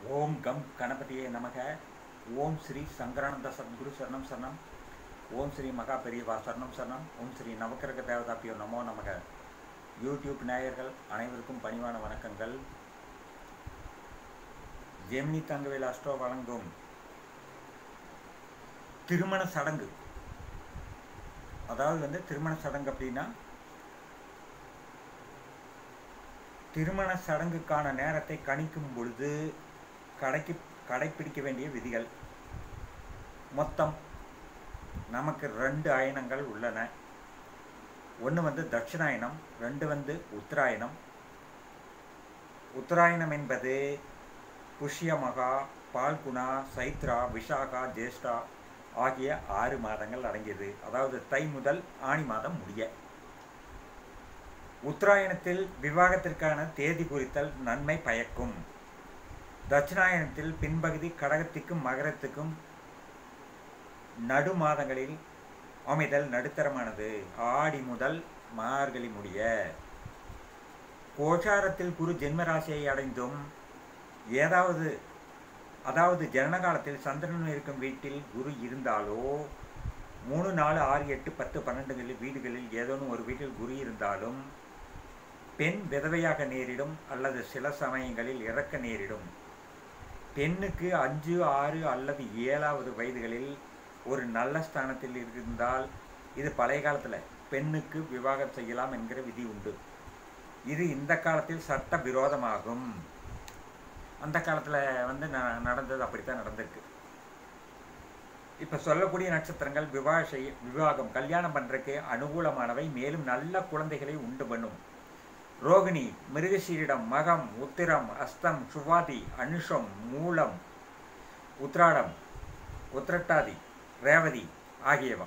ஓம் come கணபதியே நமக ஓம் ஸ்ரீ சங்கரானந்த சத்குரு சரணம் சரணம் ஓம் ஸ்ரீ மகா பெரியவா சரணம் சரணம் ஓம் ஸ்ரீ நவக்கிரக தேவதாப்பியோ நமோ நமக யூடியூப் நேயர்கள் அனைவருக்கும் பணிவான வணக்கங்கள் ஜெமினி தங்கவேல் அஸ்ட்ரோ வழங்கும் திருமண சடங்கு அதாவது வந்து திருமண சடங்கு அப்படின்னா திருமண சடங்குக்கான நேரத்தை கணிக்கும் பொழுது கடைக்கு கடைப்பிடிக்க வேண்டிய விதிகள் மொத்தம் நமக்கு ரெண்டு அயனங்கள் உள்ளன ஒன்று வந்து தட்சிணாயனம் ரெண்டு வந்து உத்தராயணம் உத்தராயணம் என்பது புஷ்யமகா பால்குணா சைத்ரா விஷாகா ஜேஷ்டா ஆகிய ஆறு மாதங்கள் அடங்கியது அதாவது தை முதல் ஆணி மாதம் முடிய உத்தராயணத்தில் விவாகத்திற்கான தேதி குறித்தல் நன்மை பயக்கும் தட்சிணாயனத்தில் பின்பகுதி கடகத்திற்கும் மகரத்துக்கும் நடு மாதங்களில் அமைதல் நடுத்தரமானது ஆடி முதல் மார்கழி முடிய கோஷாரத்தில் குரு ஜென்மராசியை அடைந்தும் ஏதாவது அதாவது ஜனன காலத்தில் சந்திரன் இருக்கும் வீட்டில் குரு இருந்தாலோ மூணு நாலு ஆறு எட்டு பத்து பன்னெண்டுகளில் வீடுகளில் ஏதோனும் ஒரு வீட்டில் குரு இருந்தாலும் பெண் விதவையாக நேரிடும் அல்லது சில சமயங்களில் இறக்க நேரிடும் பெண்ணுக்கு அஞ்சு ஆறு அல்லது ஏழாவது வயதுகளில் ஒரு நல்ல ஸ்தானத்தில் இருந்தால் இது பழைய காலத்தில் பெண்ணுக்கு விவாகம் செய்யலாம் என்கிற விதி உண்டு இது இந்த காலத்தில் சட்ட விரோதமாகும் அந்த காலத்தில் வந்து ந நடந்தது அப்படித்தான் நடந்திருக்கு இப்போ சொல்லக்கூடிய நட்சத்திரங்கள் விவாக செய்ய விவாகம் கல்யாணம் பண்ணுறதுக்கு அனுகூலமானவை மேலும் நல்ல குழந்தைகளை உண்டு பண்ணும் ரோகிணி மிருகசீரிடம் மகம் உத்திரம் அஸ்தம் சுவாதி அனுஷம் மூலம் உத்ராடம் உத்திரட்டாதி ரேவதி ஆகியவா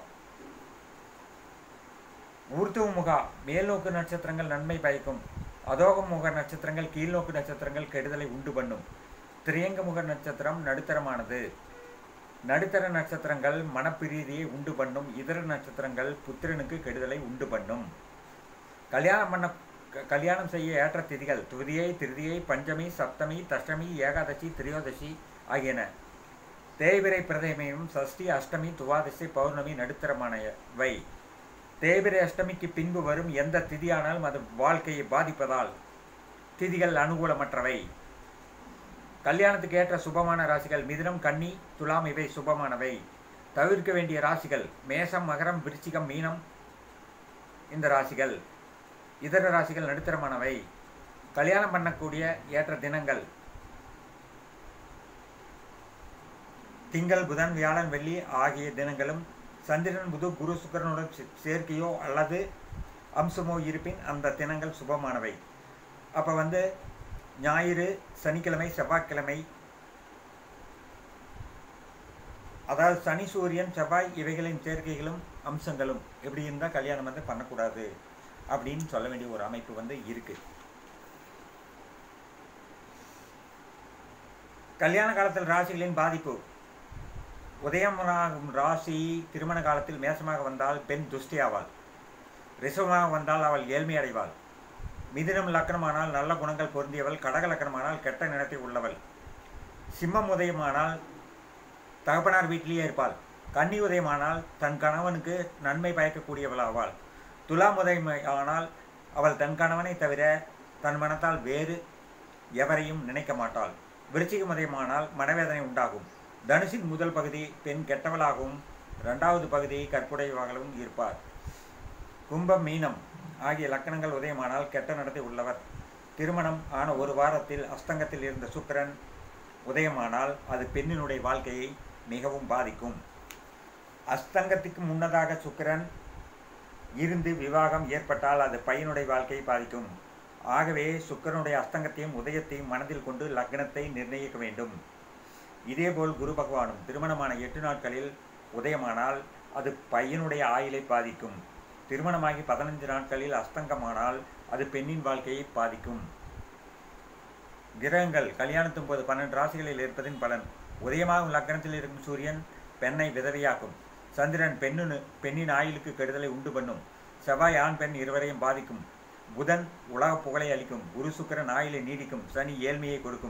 ஊர்த்துவமுகா மேல்நோக்கு நட்சத்திரங்கள் நன்மை பயக்கும் அதோகமுக நட்சத்திரங்கள் கீழ்நோக்கு நட்சத்திரங்கள் கெடுதலை உண்டு பண்ணும் திரியங்கமுக நட்சத்திரம் நடுத்தரமானது நடுத்தர நட்சத்திரங்கள் மனப்பிரீதியை உண்டு பண்ணும் இதர நட்சத்திரங்கள் புத்திரனுக்கு கெடுதலை உண்டு பண்ணும் கல்யாணம் பண்ண கல்யாணம் செய்ய ஏற்ற திதிகள் துதியை திருதியை பஞ்சமி சப்தமி தஷ்டமி ஏகாதசி திரியோதசி ஆகியன தேய்பிரை பிரதமையும் சஷ்டி அஷ்டமி துவாதசி பௌர்ணமி நடுத்தரமானவை தேய்பிரை அஷ்டமிக்கு பின்பு வரும் எந்த திதியானாலும் அது வாழ்க்கையை பாதிப்பதால் திதிகள் அனுகூலமற்றவை கல்யாணத்துக்கு ஏற்ற சுபமான ராசிகள் மிதுனம் கன்னி துலாம் இவை சுபமானவை தவிர்க்க வேண்டிய ராசிகள் மேசம் மகரம் விருச்சிகம் மீனம் இந்த ராசிகள் இதர ராசிகள் நடுத்தரமானவை கல்யாணம் பண்ணக்கூடிய ஏற்ற தினங்கள் திங்கள் புதன் வியாழன் வெள்ளி ஆகிய தினங்களும் சந்திரன் புது குரு சுக்கரனுடன் சேர்க்கையோ அல்லது அம்சமோ இருப்பின் அந்த தினங்கள் சுபமானவை அப்போ வந்து ஞாயிறு சனிக்கிழமை செவ்வாய்க்கிழமை அதாவது சனி சூரியன் செவ்வாய் இவைகளின் சேர்க்கைகளும் அம்சங்களும் எப்படி இருந்தால் கல்யாணம் வந்து பண்ணக்கூடாது அப்படின்னு சொல்ல வேண்டிய ஒரு அமைப்பு வந்து இருக்கு கல்யாண காலத்தில் ராசிகளின் பாதிப்பு உதயமாகும் ராசி திருமண காலத்தில் மேசமாக வந்தால் பெண் துஷ்டி ஆவாள் ரிசவமாக வந்தால் அவள் ஏழ்மை அடைவாள் மிதினம் லக்கணமானால் நல்ல குணங்கள் பொருந்தியவள் கடக லக்கணமானால் கெட்ட நிறத்தை உள்ளவள் சிம்மம் உதயமானால் தகப்பனார் வீட்டிலேயே இருப்பாள் கன்னி உதயமானால் தன் கணவனுக்கு நன்மை பயக்கக்கூடியவள் ஆவாள் துலாம் உதயம் ஆனால் அவள் தன் கணவனை தவிர தன் மனத்தால் வேறு எவரையும் நினைக்க மாட்டாள் விருச்சிக உதயமானால் மனவேதனை உண்டாகும் தனுஷின் முதல் பகுதி பெண் கெட்டவளாகவும் இரண்டாவது பகுதி கற்புடையவாகவும் இருப்பார் கும்பம் மீனம் ஆகிய லக்கணங்கள் உதயமானால் கெட்ட நடத்தை உள்ளவர் திருமணம் ஆன ஒரு வாரத்தில் அஸ்தங்கத்தில் இருந்த சுக்கரன் உதயமானால் அது பெண்ணினுடைய வாழ்க்கையை மிகவும் பாதிக்கும் அஸ்தங்கத்துக்கு முன்னதாக சுக்கரன் இருந்து விவாகம் ஏற்பட்டால் அது பையனுடைய வாழ்க்கையை பாதிக்கும் ஆகவே சுக்கரனுடைய அஸ்தங்கத்தையும் உதயத்தையும் மனதில் கொண்டு லக்னத்தை நிர்ணயிக்க வேண்டும் இதேபோல் குரு பகவானும் திருமணமான எட்டு நாட்களில் உதயமானால் அது பையனுடைய ஆயுளை பாதிக்கும் திருமணமாகி பதினஞ்சு நாட்களில் அஸ்தங்கமானால் அது பெண்ணின் வாழ்க்கையை பாதிக்கும் கிரகங்கள் கல்யாணத்தின் போது பன்னெண்டு ராசிகளில் இருப்பதின் பலன் உதயமாகும் லக்னத்தில் இருக்கும் சூரியன் பெண்ணை விதவையாக்கும் சந்திரன் பெண்ணு பெண்ணின் ஆயுளுக்கு கெடுதலை உண்டு பண்ணும் செவ்வாய் ஆண் பெண் இருவரையும் பாதிக்கும் புதன் உலக புகழை அளிக்கும் குரு சுக்கரன் ஆயிலை நீடிக்கும் சனி ஏழ்மையை கொடுக்கும்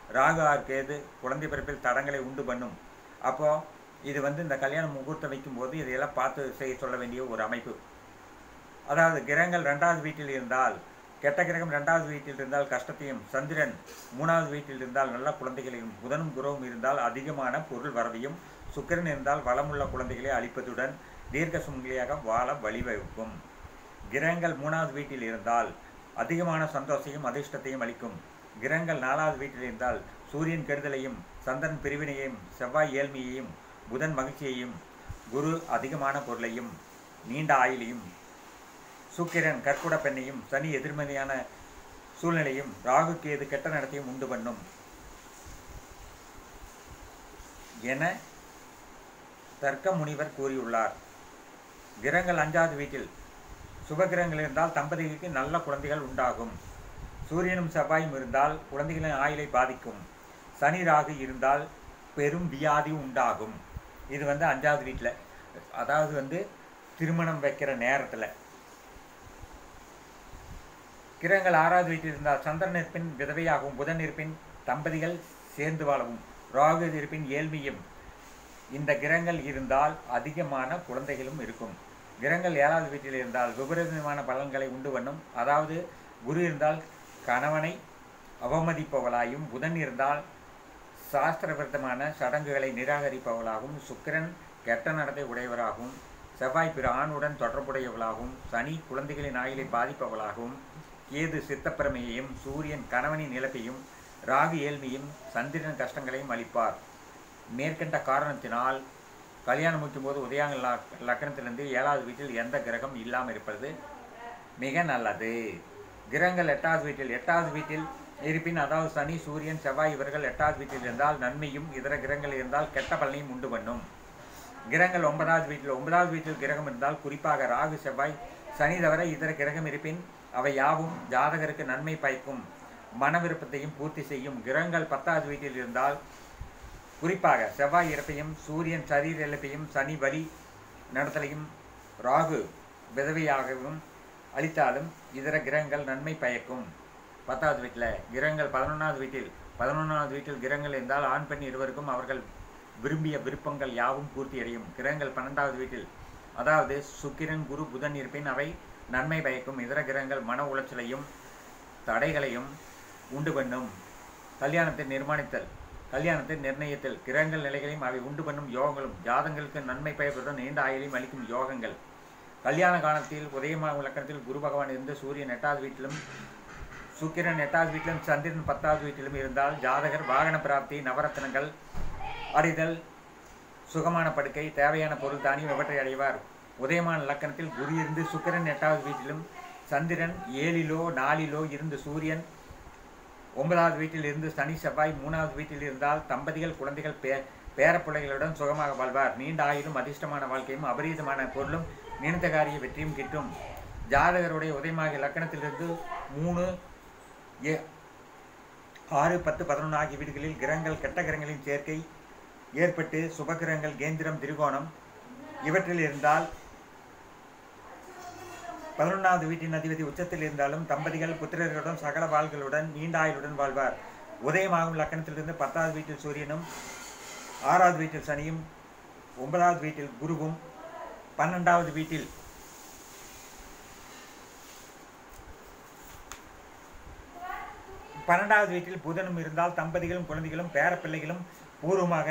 ராகு ஆர் கேது குழந்தை பிறப்பில் தடங்களை உண்டு பண்ணும் அப்போது இது வந்து இந்த கல்யாண முகூர்த்தம் வைக்கும்போது இதையெல்லாம் பார்த்து செய்ய சொல்ல வேண்டிய ஒரு அமைப்பு அதாவது கிரகங்கள் ரெண்டாவது வீட்டில் இருந்தால் கெட்ட கிரகம் ரெண்டாவது வீட்டில் இருந்தால் கஷ்டத்தையும் சந்திரன் மூணாவது வீட்டில் இருந்தால் நல்ல குழந்தைகளையும் புதனும் குருவும் இருந்தால் அதிகமான பொருள் வரவையும் சுக்கிரன் இருந்தால் வளமுள்ள குழந்தைகளை அளிப்பதுடன் தீர்க்க சுமங்கலியாக வாழ வழிவகுக்கும் கிரகங்கள் மூணாவது வீட்டில் இருந்தால் அதிகமான சந்தோஷத்தையும் அதிர்ஷ்டத்தையும் அளிக்கும் கிரகங்கள் நாலாவது வீட்டில் இருந்தால் சூரியன் கெடுதலையும் சந்திரன் பிரிவினையையும் செவ்வாய் ஏழ்மையையும் புதன் மகிழ்ச்சியையும் குரு அதிகமான பொருளையும் நீண்ட ஆயுளையும் சுக்கிரன் கற்குட பெண்ணையும் சனி எதிர்மறையான சூழ்நிலையும் ராகு கேது கெட்ட நடத்தையும் உண்டு பண்ணும் என தர்க்க முனிவர் கூறியுள்ளார் கிரகங்கள் அஞ்சாவது வீட்டில் சுபகிரகங்கள் இருந்தால் தம்பதிகளுக்கு நல்ல குழந்தைகள் உண்டாகும் சூரியனும் செவ்வாயும் இருந்தால் குழந்தைகளின் ஆயுளை பாதிக்கும் சனி ராகு இருந்தால் பெரும் வியாதி உண்டாகும் இது வந்து அஞ்சாவது வீட்டில் அதாவது வந்து திருமணம் வைக்கிற நேரத்தில் கிரகங்கள் ஆறாவது வீட்டில் இருந்தால் சந்திரன் இருப்பின் விதவையாகவும் புதன் இருப்பின் தம்பதிகள் சேர்ந்து வாழவும் ராகு இருப்பின் ஏழ்மையும் இந்த கிரகங்கள் இருந்தால் அதிகமான குழந்தைகளும் இருக்கும் கிரகங்கள் ஏழாவது வீட்டில் இருந்தால் விபரீதமான பலன்களை உண்டு பண்ணும் அதாவது குரு இருந்தால் கணவனை அவமதிப்பவளாயும் புதன் இருந்தால் சாஸ்திர விருத்தமான சடங்குகளை நிராகரிப்பவளாகவும் சுக்கிரன் கெட்ட நடத்தை உடையவராகவும் செவ்வாய் பிற ஆணுடன் தொடர்புடையவளாகவும் சனி குழந்தைகளின் ஆயுளை பாதிப்பவளாகவும் கேது சித்தப்பிரமையையும் சூரியன் கணவனின் இழப்பையும் ராகு ஏழ்மையும் சந்திரன் கஷ்டங்களையும் அளிப்பார் மேற்கண்ட காரணத்தினால் கல்யாணம் முடிக்கும்போது உதயாங்க லக் லக்கணத்திலிருந்து ஏழாவது வீட்டில் எந்த கிரகம் இல்லாமல் இருப்பது மிக நல்லது கிரகங்கள் எட்டாவது வீட்டில் எட்டாவது வீட்டில் இருப்பின் அதாவது சனி சூரியன் செவ்வாய் இவர்கள் எட்டாவது வீட்டில் இருந்தால் நன்மையும் இதர கிரகங்கள் இருந்தால் கெட்ட பலனையும் உண்டு பண்ணும் கிரகங்கள் ஒன்பதாவது வீட்டில் ஒன்பதாவது வீட்டில் கிரகம் இருந்தால் குறிப்பாக ராகு செவ்வாய் சனி தவிர இதர கிரகம் இருப்பின் அவை யாவும் ஜாதகருக்கு நன்மை பயக்கும் மன விருப்பத்தையும் பூர்த்தி செய்யும் கிரகங்கள் பத்தாவது வீட்டில் இருந்தால் குறிப்பாக செவ்வாய் இறப்பையும் சூரியன் சரீர இழப்பையும் சனி வலி நடத்தலையும் ராகு விதவையாகவும் அளித்தாலும் இதர கிரகங்கள் நன்மை பயக்கும் பத்தாவது வீட்டில் கிரகங்கள் பதினொன்றாவது வீட்டில் பதினொன்றாவது வீட்டில் கிரகங்கள் இருந்தால் ஆண் பெண் இருவருக்கும் அவர்கள் விரும்பிய விருப்பங்கள் யாவும் பூர்த்தி அடையும் கிரகங்கள் பன்னெண்டாவது வீட்டில் அதாவது சுக்கிரன் குரு புதன் இருப்பின் அவை நன்மை பயக்கும் இதர கிரகங்கள் மன உளைச்சலையும் தடைகளையும் உண்டு பண்ணும் கல்யாணத்தை நிர்மாணித்தல் கல்யாணத்தை நிர்ணயித்தல் கிரகங்கள் நிலைகளையும் அவை உண்டு பண்ணும் யோகங்களும் ஜாதங்களுக்கு நன்மை பயப்பதுடன் நீண்ட ஆயுளையும் அளிக்கும் யோகங்கள் கல்யாண காலத்தில் உதயமாக லக்கணத்தில் குரு பகவான் இருந்து சூரியன் எட்டாவது வீட்டிலும் சுக்கிரன் எட்டாவது வீட்டிலும் சந்திரன் பத்தாவது வீட்டிலும் இருந்தால் ஜாதகர் வாகன பிராப்தி நவரத்னங்கள் அடைதல் சுகமான படுக்கை தேவையான பொருள் தானியம் இவற்றை அடைவார் உதயமான லக்கணத்தில் குரு இருந்து சுக்கிரன் எட்டாவது வீட்டிலும் சந்திரன் ஏழிலோ நாலிலோ இருந்து சூரியன் ஒன்பதாவது வீட்டில் இருந்து சனி செவ்வாய் மூணாவது வீட்டில் இருந்தால் தம்பதிகள் குழந்தைகள் பே பேரப்பிள்ளைகளுடன் சுகமாக வாழ்வார் நீண்ட ஆயுளும் அதிர்ஷ்டமான வாழ்க்கையும் அபரீதமான பொருளும் நினைத்த காரிய வெற்றியும் கிட்டும் ஜாதகருடைய உதயமாக லக்கணத்திலிருந்து மூணு ஏ ஆறு பத்து பதினொன்று ஆகிய வீடுகளில் கிரகங்கள் கெட்ட கிரகங்களின் சேர்க்கை ஏற்பட்டு சுபகிரகங்கள் கேந்திரம் திரிகோணம் இவற்றில் இருந்தால் பதினொன்றாவது வீட்டின் அதிபதி உச்சத்தில் இருந்தாலும் தம்பதிகள் புத்திரர்களுடன் சகல வாள்களுடன் நீண்ட ஆயுளுடன் வாழ்வார் உதயமாகும் லக்கணத்திலிருந்து பத்தாவது வீட்டில் சூரியனும் ஆறாவது வீட்டில் சனியும் ஒன்பதாவது வீட்டில் குருவும் பன்னெண்டாவது வீட்டில் பன்னெண்டாவது வீட்டில் புதனும் இருந்தால் தம்பதிகளும் குழந்தைகளும் பேரப்பிள்ளைகளும் பூர்வமாக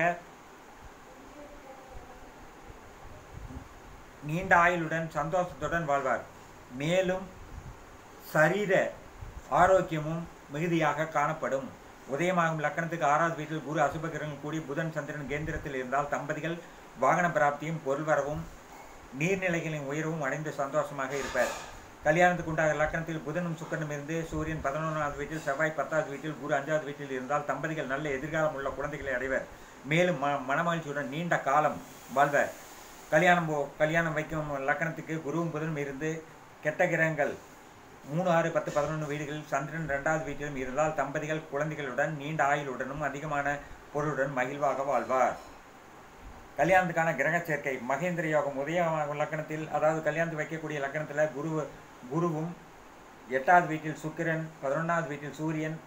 நீண்ட ஆயுளுடன் சந்தோஷத்துடன் வாழ்வார் மேலும் சரீர ஆரோக்கியமும் மிகுதியாக காணப்படும் உதயமாகும் லக்கணத்துக்கு ஆறாவது வீட்டில் குரு அசுபகிரகங்கள் கூடி புதன் சந்திரன் கேந்திரத்தில் இருந்தால் தம்பதிகள் வாகன பிராப்தியும் பொருள் வரவும் நீர்நிலைகளின் உயர்வும் அடைந்து சந்தோஷமாக இருப்பார் கல்யாணத்துக்கு உண்டாக லக்கணத்தில் புதனும் சுக்கரனும் இருந்து சூரியன் பதினொன்றாவது வீட்டில் செவ்வாய் பத்தாவது வீட்டில் குரு அஞ்சாவது வீட்டில் இருந்தால் தம்பதிகள் நல்ல எதிர்காலம் உள்ள குழந்தைகளை அடைவர் மேலும் ம மனமகிழ்ச்சியுடன் நீண்ட காலம் வாழ்வர் கல்யாணம் போ கல்யாணம் வைக்கும் லக்கணத்துக்கு குருவும் புதனும் இருந்து கெட்ட கிரகங்கள் மூணு ஆறு பத்து பதினொன்று வீடுகளில் சந்திரன் ரெண்டாவது வீட்டிலும் இருந்தால் தம்பதிகள் குழந்தைகளுடன் நீண்ட ஆயுளுடனும் அதிகமான பொருளுடன் மகிழ்வாக வாழ்வார் கல்யாணத்துக்கான கிரக சேர்க்கை மகேந்திர யோகம் உதயமாகும் லக்கணத்தில் அதாவது கல்யாணத்து வைக்கக்கூடிய லக்கணத்தில் குரு குருவும் எட்டாவது வீட்டில் சுக்கிரன் பதினொன்றாவது வீட்டில் சூரியன்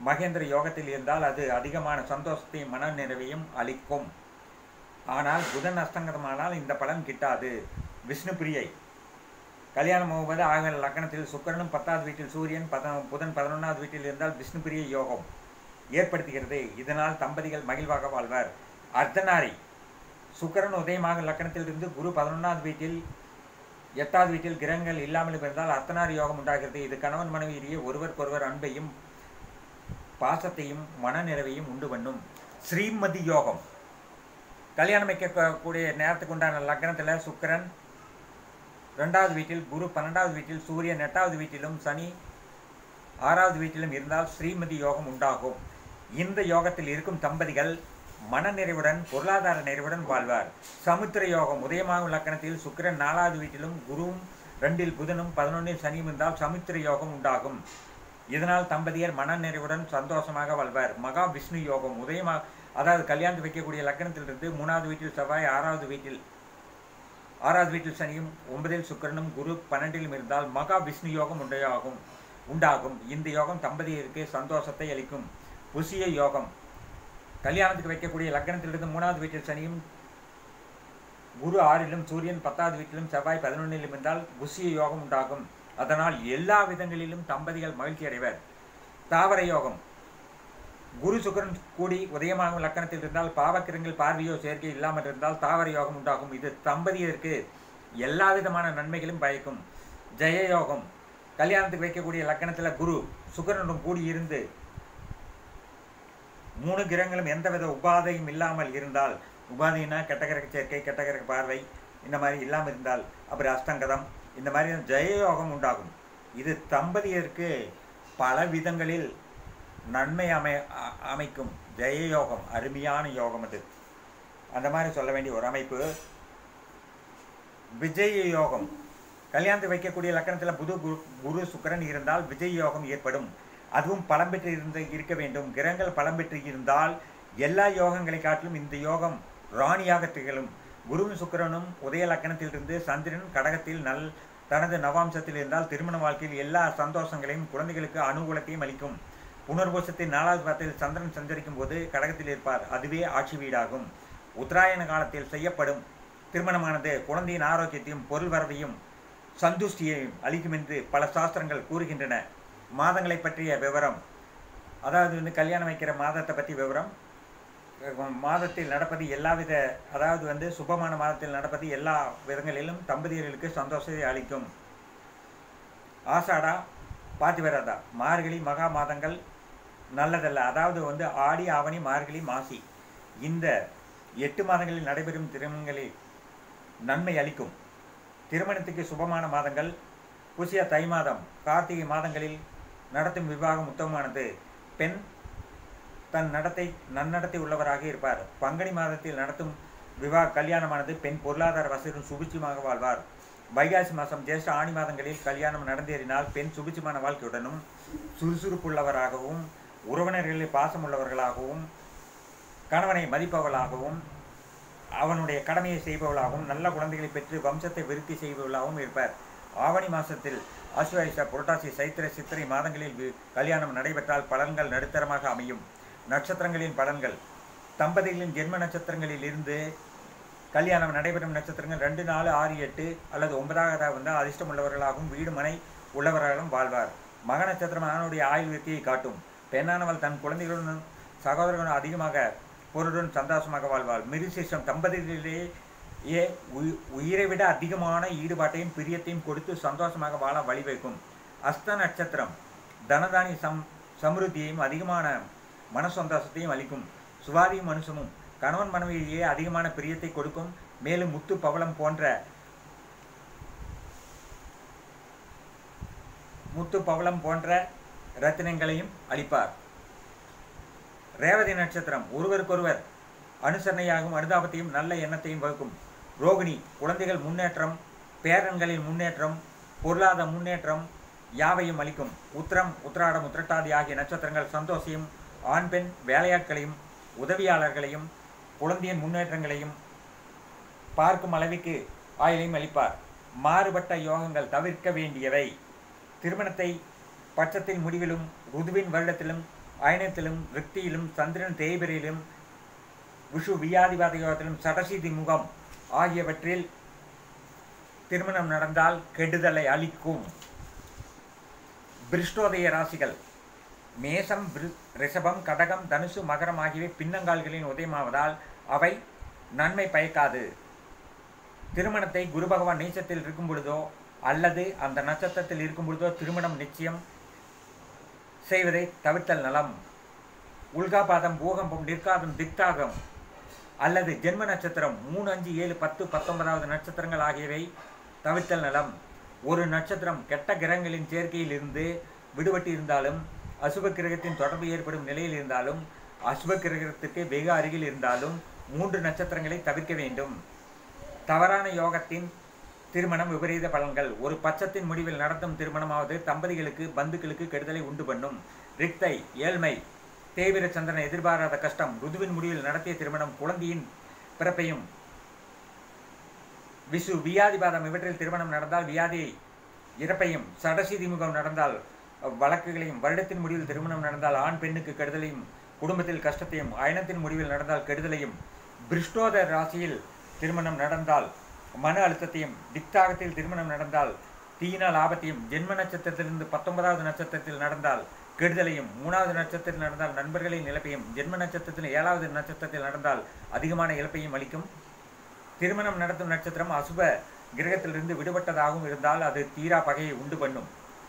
மகேந்திர யோகத்தில் இருந்தால் அது அதிகமான சந்தோஷத்தையும் மன நிறைவையும் அளிக்கும் ஆனால் புதன் அஸ்தங்கதமானால் இந்த பலன் கிட்டாது விஷ்ணு பிரியை கல்யாணம் ஆகுவது ஆக லக்னத்தில் சுக்கிரனும் பத்தாவது வீட்டில் சூரியன் பத புதன் பதினொன்றாவது வீட்டில் இருந்தால் விஷ்ணு பிரிய யோகம் ஏற்படுத்துகிறது இதனால் தம்பதிகள் மகிழ்வாக வாழ்வார் அர்த்தநாரி சுக்கிரன் உதயமாக லக்கணத்திலிருந்து குரு பதினொன்றாவது வீட்டில் எட்டாவது வீட்டில் கிரகங்கள் இல்லாமல் இருந்தால் அர்த்தநாரி யோகம் உண்டாகிறது இது கணவன் மனைவியிலேயே ஒருவருக்கொருவர் அன்பையும் பாசத்தையும் மனநிறைவையும் உண்டு பண்ணும் ஸ்ரீமதி யோகம் கல்யாணம் வைக்கக்கூடிய நேரத்துக்கு உண்டான லக்னத்தில் சுக்கிரன் ரெண்டாவது வீட்டில் குரு பன்னெண்டாவது வீட்டில் சூரியன் எட்டாவது வீட்டிலும் சனி ஆறாவது வீட்டிலும் இருந்தால் ஸ்ரீமதி யோகம் உண்டாகும் இந்த யோகத்தில் இருக்கும் தம்பதிகள் மனநிறைவுடன் பொருளாதார நிறைவுடன் வாழ்வார் சமுத்திர யோகம் உதயமாகும் லக்கணத்தில் சுக்கிரன் நாலாவது வீட்டிலும் குருவும் ரெண்டில் புதனும் பதினொன்றில் சனியும் இருந்தால் சமுத்திர யோகம் உண்டாகும் இதனால் தம்பதியர் மனநிறைவுடன் சந்தோஷமாக வாழ்வார் மகா விஷ்ணு யோகம் உதயமாக அதாவது கல்யாணத்து வைக்கக்கூடிய லக்கணத்திலிருந்து மூணாவது வீட்டில் செவ்வாய் ஆறாவது வீட்டில் ஆறாவது வீட்டில் சனியும் ஒன்பதில் சுக்கிரனும் குரு பன்னெண்டிலும் இருந்தால் மகா விஷ்ணு யோகம் உண்டாகும் உண்டாகும் இந்த யோகம் தம்பதியருக்கு சந்தோஷத்தை அளிக்கும் புசிய யோகம் கல்யாணத்துக்கு வைக்கக்கூடிய லக்னத்திலிருந்து மூணாவது வீட்டில் சனியும் குரு ஆறிலும் சூரியன் பத்தாவது வீட்டிலும் செவ்வாய் பதினொன்றிலும் இருந்தால் புசிய யோகம் உண்டாகும் அதனால் எல்லா விதங்களிலும் தம்பதிகள் மகிழ்ச்சி அடைவர் தாவர யோகம் குரு சுக்கரன் கூடி உதயமாகும் லக்கணத்தில் இருந்தால் பாவக்கிரங்கள் பார்வையோ சேர்க்கை இல்லாமல் இருந்தால் தாவர யோகம் உண்டாகும் இது தம்பதியருக்கு எல்லா விதமான நன்மைகளும் பயக்கும் ஜெய யோகம் கல்யாணத்துக்கு வைக்கக்கூடிய லக்கணத்தில் குரு சுக்கரனுடன் கூடி இருந்து மூணு கிரகங்களும் எந்தவித உபாதையும் இல்லாமல் இருந்தால் உபாதைனா கெட்டகரக சேர்க்கை கெட்டகரக பார்வை இந்த மாதிரி இல்லாமல் இருந்தால் அப்புறம் அஸ்தங்கதம் இந்த மாதிரி ஜெயயோகம் உண்டாகும் இது தம்பதியருக்கு பல விதங்களில் நன்மை அமை அ- அமைக்கும் ஜெயயோகம் அருமையான யோகம் அது அந்த மாதிரி சொல்ல வேண்டிய ஒரு அமைப்பு விஜய யோகம் கல்யாணத்தை வைக்கக்கூடிய லக்கணத்தில் புது குரு குரு சுக்கிரன் இருந்தால் விஜய் யோகம் ஏற்படும் அதுவும் பலம் பெற்று இருந்த இருக்க வேண்டும் கிரகங்கள் பலம் பெற்று இருந்தால் எல்லா யோகங்களை காட்டிலும் இந்த யோகம் ராணியாக திகழும் குருவும் சுக்கிரனும் உதய லக்கணத்திலிருந்து சந்திரன் கடகத்தில் நல் தனது நவாம்சத்தில் இருந்தால் திருமண வாழ்க்கையில் எல்லா சந்தோஷங்களையும் குழந்தைகளுக்கு அனுகூலத்தையும் அளிக்கும் புனர்பூசத்தின் நாலாவது பாதத்தில் சந்திரன் சஞ்சரிக்கும் போது கடகத்தில் இருப்பார் அதுவே ஆட்சி வீடாகும் உத்தராயண காலத்தில் செய்யப்படும் திருமணமானது குழந்தையின் ஆரோக்கியத்தையும் பொருள் வரவையும் சந்துஷ்டியையும் அளிக்கும் என்று பல சாஸ்திரங்கள் கூறுகின்றன மாதங்களை பற்றிய விவரம் அதாவது வந்து கல்யாணம் வைக்கிற மாதத்தை பற்றி விவரம் அஹ் மாதத்தில் நடப்பது எல்லாவித அதாவது வந்து சுபமான மாதத்தில் நடப்பது எல்லா விதங்களிலும் தம்பதியர்களுக்கு சந்தோஷத்தை அளிக்கும் ஆசாடா பாத்திவரதா மார்கழி மகா மாதங்கள் நல்லதல்ல அதாவது வந்து ஆடி ஆவணி மார்கழி மாசி இந்த எட்டு மாதங்களில் நடைபெறும் திருமணங்களில் நன்மை அளிக்கும் திருமணத்துக்கு சுபமான மாதங்கள் புசிய தை மாதம் கார்த்திகை மாதங்களில் நடத்தும் விவாகம் உத்தமமானது பெண் தன் நடத்தை நன்னடத்தை உள்ளவராக இருப்பார் பங்குனி மாதத்தில் நடத்தும் விவாக கல்யாணமானது பெண் பொருளாதார வசதியும் சுபிட்சமாக வாழ்வார் வைகாசி மாதம் ஜேஷ்ட ஆணி மாதங்களில் கல்யாணம் நடந்தேறினால் பெண் சுபிட்சமான வாழ்க்கையுடனும் சுறுசுறுப்புள்ளவராகவும் உறவினர்களில் பாசமுள்ளவர்களாகவும் கணவனை மதிப்பவளாகவும் அவனுடைய கடமையை செய்பவளாகவும் நல்ல குழந்தைகளை பெற்று வம்சத்தை விருத்தி செய்பவளாகவும் இருப்பார் ஆவணி மாதத்தில் ஆசுவாரிசா புரட்டாசி சைத்திர சித்திரை மாதங்களில் வி- கல்யாணம் நடைபெற்றால் பலன்கள் நடுத்தரமாக அமையும் நட்சத்திரங்களின் பலன்கள் தம்பதிகளின் ஜென்ம நட்சத்திரங்களில் இருந்து கல்யாணம் நடைபெறும் நட்சத்திரங்கள் ரெண்டு நாலு ஆறு எட்டு அல்லது ஒன்பதாவதாக வந்தால் அதிர்ஷ்டம் உள்ளவர்களாகவும் வீடு மனை உள்ளவர்களும் வாழ்வார் மக நட்சத்திரம் ஆணுடைய ஆயுள் விருத்தியை காட்டும் பெண்ணானவள் தன் குழந்தைகளுடன் சகோதரர்களுடன் அதிகமாக பொருளுடன் சந்தோஷமாக வாழ்வாள் மிருசிஷம் தம்பதிகளிலேயே ஏ உயி- உயிரை விட அதிகமான ஈடுபாட்டையும் பிரியத்தையும் கொடுத்து சந்தோஷமாக வாழ வழிவகுக்கும் அஸ்த நட்சத்திரம் தனதானி சம் சமிருத்தியையும் அதிகமான மன சந்தோஷத்தையும் அளிக்கும் சுவாதியும் மனுஷமும் கணவன் மனைவியிலேயே அதிகமான பிரியத்தை கொடுக்கும் மேலும் முத்து பவளம் போன்ற முத்து பவளம் போன்ற ரத்தினங்களையும் அளிப்பார் ரேவதி நட்சத்திரம் ஒருவருக்கொருவர் அனுசரணையாகவும் அனுதாபத்தையும் நல்ல எண்ணத்தையும் வகுக்கும் ரோகிணி குழந்தைகள் முன்னேற்றம் பேரன்களின் முன்னேற்றம் பொருளாதார முன்னேற்றம் யாவையும் அளிக்கும் உத்திரம் உத்திராடம் உத்திரட்டாதி ஆகிய நட்சத்திரங்கள் சந்தோஷையும் ஆண் பெண் வேலையாட்களையும் உதவியாளர்களையும் குழந்தையின் முன்னேற்றங்களையும் பார்க்கும் அளவிற்கு ஆயுளையும் அளிப்பார் மாறுபட்ட யோகங்கள் தவிர்க்க வேண்டியவை திருமணத்தை பட்சத்தின் முடிவிலும் ருதுவின் வருடத்திலும் அயனத்திலும் ரிக்தியிலும் சந்திரன் தேய்பிரையிலும் விஷு வியாதிவாத யோகத்திலும் சடசிதி முகம் ஆகியவற்றில் திருமணம் நடந்தால் கெடுதலை அளிக்கும் பிருஷ்டோதய ராசிகள் மேசம் விரு- ரிஷபம் கடகம் தனுசு மகரம் ஆகியவை பின்னங்கால்களின் உதயமாவதால் அவை நன்மை பயக்காது திருமணத்தை குரு பகவான் நீச்சத்தில் இருக்கும் பொழுதோ அல்லது அந்த நட்சத்திரத்தில் இருக்கும் பொழுதோ திருமணம் நிச்சயம் செய்வதை தவிர்த்தல் நலம் உல்காபாதம் பூகம்பம் நிற்காதம் திக்தாகம் அல்லது ஜென்ம நட்சத்திரம் மூணு அஞ்சு ஏழு பத்து பத்தொன்பதாவது நட்சத்திரங்கள் ஆகியவை தவிர்த்தல் நலம் ஒரு நட்சத்திரம் கெட்ட கிரகங்களின் சேர்க்கையில் இருந்து விடுபட்டு இருந்தாலும் அசுப கிரகத்தின் தொடர்பு ஏற்படும் நிலையில் இருந்தாலும் அசுப கிரகத்துக்கு வெகு அருகில் இருந்தாலும் மூன்று நட்சத்திரங்களை தவிர்க்க வேண்டும் தவறான யோகத்தின் திருமணம் விபரீத பலன்கள் ஒரு பட்சத்தின் முடிவில் நடத்தும் திருமணமாவது தம்பதிகளுக்கு பந்துக்களுக்கு கெடுதலை உண்டு பண்ணும் ரிக்தை ஏழ்மை தேவிர சந்திரன் எதிர்பாராத கஷ்டம் ருதுவின் முடிவில் நடத்திய திருமணம் குழந்தையின் பிறப்பையும் விசு வியாதிபாதம் இவற்றில் திருமணம் நடந்தால் வியாதி இறப்பையும் சடசிதி முகம் நடந்தால் வழக்குகளையும் வருடத்தின் முடிவில் திருமணம் நடந்தால் ஆண் பெண்ணுக்கு கெடுதலையும் குடும்பத்தில் கஷ்டத்தையும் அயனத்தின் முடிவில் நடந்தால் கெடுதலையும் பிருஷ்டோத ராசியில் திருமணம் நடந்தால் மன அழுத்தத்தையும் திக்தாகத்தில் திருமணம் நடந்தால் தீன லாபத்தையும் ஜென்ம நட்சத்திரத்திலிருந்து பத்தொன்பதாவது நட்சத்திரத்தில் நடந்தால் கெடுதலையும் மூணாவது நட்சத்திரத்தில் நடந்தால் நண்பர்களின் இழப்பையும் ஜென்ம நட்சத்திரத்தில் ஏழாவது நட்சத்திரத்தில் நடந்தால் அதிகமான இழப்பையும் அளிக்கும் திருமணம் நடத்தும் நட்சத்திரம் அசுப கிரகத்திலிருந்து விடுபட்டதாகவும் இருந்தால் அது தீரா பகையை உண்டு பண்ணும்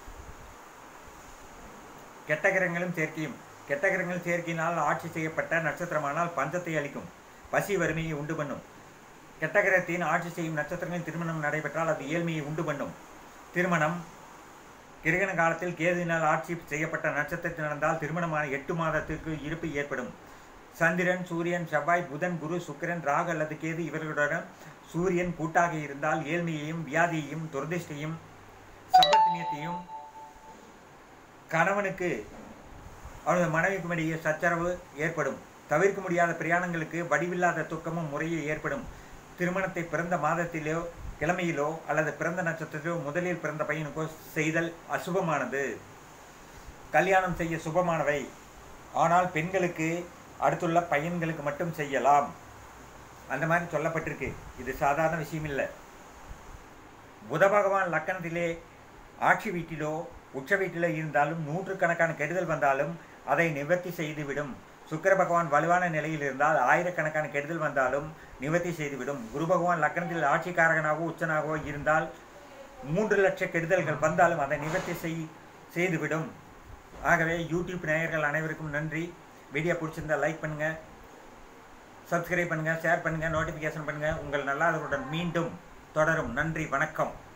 கெட்ட கிரகங்களும் சேர்க்கையும் கெட்ட கிரகங்கள் சேர்க்கையினால் ஆட்சி செய்யப்பட்ட நட்சத்திரமானால் பஞ்சத்தை அளிக்கும் பசி வறுமையை உண்டு பண்ணும் கெட்ட கிரகத்தின் ஆட்சி செய்யும் நட்சத்திரங்களில் திருமணம் நடைபெற்றால் அது ஏழ்மையை உண்டு பண்ணும் திருமணம் கிரகண காலத்தில் கேதுவினால் ஆட்சி செய்யப்பட்ட நட்சத்திரத்தில் நடந்தால் திருமணமான எட்டு மாதத்திற்கு இருப்பு ஏற்படும் சந்திரன் சூரியன் செவ்வாய் புதன் குரு சுக்கிரன் ராகு அல்லது கேது இவர்களுடன் சூரியன் கூட்டாக இருந்தால் ஏழ்மையையும் வியாதியையும் துரதிஷ்டையும் சம்பத்தினியத்தையும் கணவனுக்கு அவனது மனைவிக்கும் இடையே சச்சரவு ஏற்படும் தவிர்க்க முடியாத பிரயாணங்களுக்கு வடிவில்லாத துக்கமும் முறையே ஏற்படும் திருமணத்தை பிறந்த மாதத்திலோ கிழமையிலோ அல்லது பிறந்த நட்சத்திரத்திலோ முதலில் பிறந்த பையனுக்கோ செய்தல் அசுபமானது கல்யாணம் செய்ய சுபமானவை ஆனால் பெண்களுக்கு அடுத்துள்ள பையன்களுக்கு மட்டும் செய்யலாம் அந்த மாதிரி சொல்லப்பட்டிருக்கு இது சாதாரண விஷயம் இல்லை புத பகவான் லக்கணத்திலே ஆட்சி வீட்டிலோ உச்ச வீட்டிலோ இருந்தாலும் நூற்றுக்கணக்கான கெடுதல் வந்தாலும் அதை நிவர்த்தி செய்துவிடும் சுக்கிர பகவான் வலுவான நிலையில் இருந்தால் ஆயிரக்கணக்கான கெடுதல் வந்தாலும் நிவர்த்தி செய்துவிடும் குரு பகவான் லக்கணத்தில் ஆட்சிக்காரகனாகவோ உச்சனாகவோ இருந்தால் மூன்று லட்ச கெடுதல்கள் வந்தாலும் அதை நிவர்த்தி செய் செய்துவிடும் ஆகவே யூடியூப் நேயர்கள் அனைவருக்கும் நன்றி வீடியோ பிடிச்சிருந்தா லைக் பண்ணுங்கள் சப்ஸ்கிரைப் பண்ணுங்கள் ஷேர் பண்ணுங்கள் நோட்டிஃபிகேஷன் பண்ணுங்கள் உங்கள் நல்லாதவருடன் மீண்டும் தொடரும் நன்றி வணக்கம்